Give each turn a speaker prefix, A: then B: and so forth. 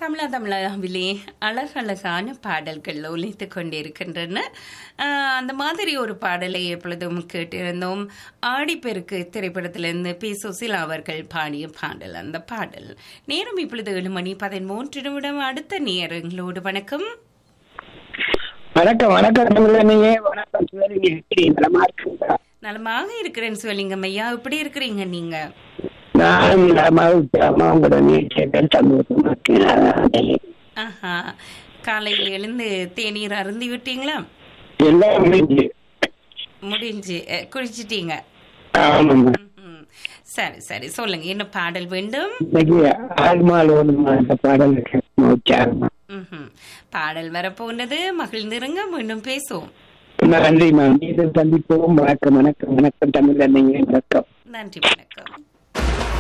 A: தமிழா தமிழாவிலே அழகழகான பாடல்கள் ஒலித்து கொண்டிருக்கின்றன ஆஹ், அந்த மாதிரி ஒரு பாடலை எப்பொழுதும் கேட்டிருந்தோம் ஆடிப்பெருக்கு திரைப்படத்திலிருந்து பி சுசிலா அவர்கள் பாடிய பாடல் அந்த பாடல் நேரம் இப்பொழுது ஏழு மணி பதிமூன்று நிமிடம் அடுத்த நேரங்களோடு வணக்கம்
B: வணக்கம் வணக்கம் தமிழனையே வணக்கம் சிவலிங்க எப்படி நலமா இருக்குங்களா
A: நலமாக இருக்கிறேன் சிவலிங்கம் ஐயா எப்படி இருக்கிறீங்க நீங்க
B: நான் நலமா அம்மா உங்களோட நீச்சல் சந்தோஷமா இருக்கேன்
A: ஆஹா காலையில் எழுந்து தேநீர் அருந்தி விட்டீங்களா
B: எல்லாம் முடிஞ்சு
A: முடிஞ்சு அஹ், குளிச்சிட்டீங்க
B: ஆமாம்மா
A: ம்ஹும். சரி சரி சொல்லுங்க என்ன பாடல் வேண்டும்
B: இன்னைக்கு ஆழ்மால் ஒண்ணுமா அந்த பாடல் உச்சாரமா
A: ம்ஹும். பாடல் வரப்போனது மகிழ்ந்திருங்க மீண்டும் பேசுவோம்
B: நன்றிம்மா மீண்டும் சந்திப்போம் வணக்கம் வணக்கம் வணக்கம் தமிழ் வணக்கம்
A: நன்றி வணக்கம்